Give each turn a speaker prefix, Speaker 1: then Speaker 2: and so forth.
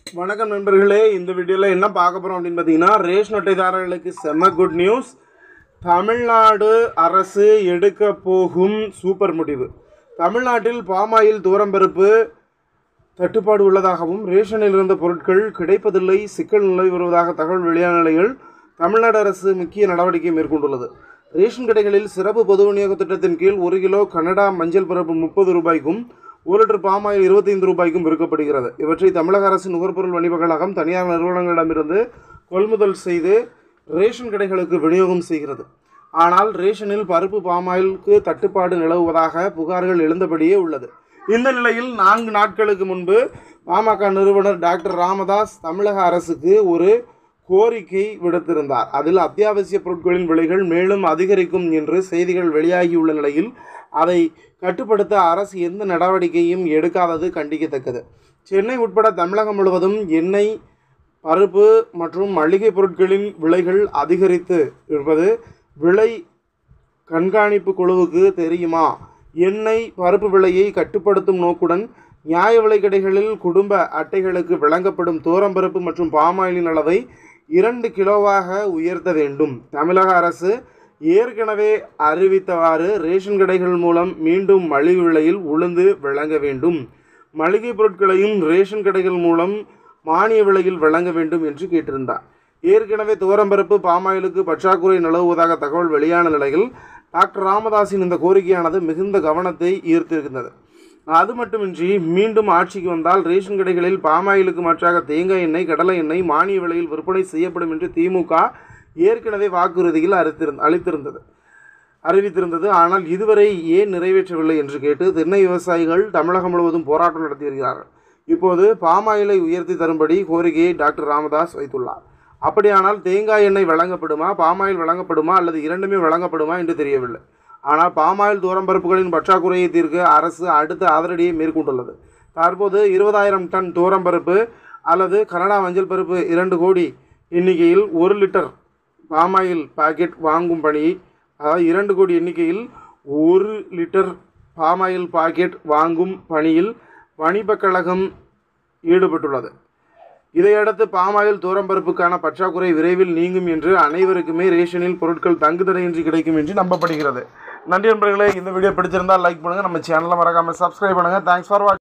Speaker 1: வணக்கம் நண்பர்களே இந்த வீடியோவில் என்ன பார்க்க போகிறோம் அப்படின்னு பார்த்தீங்கன்னா ரேஷன் அட்டைதாரர்களுக்கு செம்ம குட் நியூஸ் தமிழ்நாடு அரசு எடுக்க போகும் சூப்பர் முடிவு தமிழ்நாட்டில் பாமாயில் தூரம்பருப்பு தட்டுப்பாடு உள்ளதாகவும் ரேஷனில் இருந்த பொருட்கள் கிடைப்பதில்லை சிக்கல் நிலவி வருவதாக தகவல் வெளியான நிலையில் தமிழ்நாடு அரசு முக்கிய நடவடிக்கை மேற்கொண்டுள்ளது ரேஷன் கடைகளில் சிறப்பு பொது விநியோக திட்டத்தின் கீழ் ஒரு கிலோ கனடா மஞ்சள் பருப்பு முப்பது ரூபாய்க்கும் ஒரு லிட்டர் பாமாயில் இருபத்தைந்து ரூபாய்க்கும் விற்கப்படுகிறது இவற்றை தமிழக அரசு நுகர்பொருள் வணிக கழகம் தனியார் நிறுவனங்களிடமிருந்து கொள்முதல் செய்து ரேஷன் கடைகளுக்கு விநியோகம் செய்கிறது ஆனால் ரேஷனில் பருப்பு பாமாயிலுக்கு தட்டுப்பாடு நிலவுவதாக புகார்கள் எழுந்தபடியே உள்ளது இந்த நிலையில் நான்கு நாட்களுக்கு முன்பு பாமக நிறுவனர் டாக்டர் ராமதாஸ் தமிழக அரசுக்கு ஒரு கோரிக்கை விடுத்திருந்தார் அதில் அத்தியாவசிய பொருட்களின் விலைகள் மேலும் அதிகரிக்கும் என்று செய்திகள் வெளியாகியுள்ள நிலையில் அதை கட்டுப்படுத்த அரசு எந்த நடவடிக்கையும் எடுக்காதது கண்டிக்கத்தக்கது சென்னை உட்பட தமிழகம் முழுவதும் எண்ணெய் பருப்பு மற்றும் மளிகை பொருட்களின் விலைகள் அதிகரித்து இருப்பது விலை கண்காணிப்பு குழுவுக்கு தெரியுமா எண்ணெய் பருப்பு விலையை கட்டுப்படுத்தும் நோக்குடன் நியாய விலைக் கடைகளில் குடும்ப அட்டைகளுக்கு வழங்கப்படும் தூரம்பருப்பு மற்றும் பாமாயிலின் அளவை இரண்டு கிலோவாக உயர்த்த வேண்டும் தமிழக அரசு ஏற்கனவே அறிவித்தவாறு ரேஷன் கடைகள் மூலம் மீண்டும் மலிவு விலையில் உளுந்து வழங்க வேண்டும் மளிகை பொருட்களையும் ரேஷன் கடைகள் மூலம் மானிய விலையில் வழங்க வேண்டும் என்று கேட்டிருந்தார் ஏற்கனவே துவரம்பருப்பு பாமாயிலுக்கு பற்றாக்குறை நிலவுவதாக தகவல் வெளியான நிலையில் டாக்டர் ராமதாஸின் இந்த கோரிக்கையானது மிகுந்த கவனத்தை ஈர்த்திருக்கின்றது அது மட்டுமின்றி மீண்டும் ஆட்சிக்கு வந்தால் ரேஷன் கடைகளில் பாமாயிலுக்கு மாற்றாக தேங்காய் எண்ணெய் கடலை எண்ணெய் மானிய விலையில் விற்பனை செய்யப்படும் என்று திமுக ஏற்கனவே வாக்குறுதியில் அளித்திருந்த அளித்திருந்தது அறிவித்திருந்தது ஆனால் இதுவரை ஏன் நிறைவேற்றவில்லை என்று கேட்டு தென்னை விவசாயிகள் தமிழகம் முழுவதும் போராட்டம் நடத்தி வருகிறார்கள் இப்போது பாமாயிலை உயர்த்தி தரும்படி கோரிக்கையை டாக்டர் ராமதாஸ் வைத்துள்ளார் அப்படியானால் தேங்காய் எண்ணெய் வழங்கப்படுமா பாமாயில் வழங்கப்படுமா அல்லது இரண்டுமே வழங்கப்படுமா என்று தெரியவில்லை ஆனால் பாமாயில் தூரம்பருப்புகளின் பற்றாக்குறையை தீர்க்க அரசு அடுத்த ஆதரடியை மேற்கொண்டுள்ளது தற்போது இருபதாயிரம் டன் தூரம்பருப்பு அல்லது கனடா மஞ்சள் பருப்பு இரண்டு கோடி எண்ணிக்கையில் ஒரு லிட்டர் பாமாயில் பாக்கெட் வாங்கும் பணி அதாவது இரண்டு கோடி எண்ணிக்கையில் ஒரு லிட்டர் பாமாயில் பாக்கெட் வாங்கும் பணியில் வணிபக் கழகம் ஈடுபட்டுள்ளது இதையடுத்து பாமாயில் தூரம்பருப்புக்கான பற்றாக்குறை விரைவில் நீங்கும் என்று அனைவருக்குமே ரேஷனில் பொருட்கள் தங்குதடையின்றி கிடைக்கும் என்று நம்பப்படுகிறது நன்றி நண்பர்களே இந்த வீடியோ பிடிச்சிருந்தால் லைக் பண்ணுங்கள் நம்ம சேனலை மறக்காமல் சப்ஸ்கிரைப் பண்ணுங்கள் தேங்க்ஸ் ஃபார் வாட்சிங்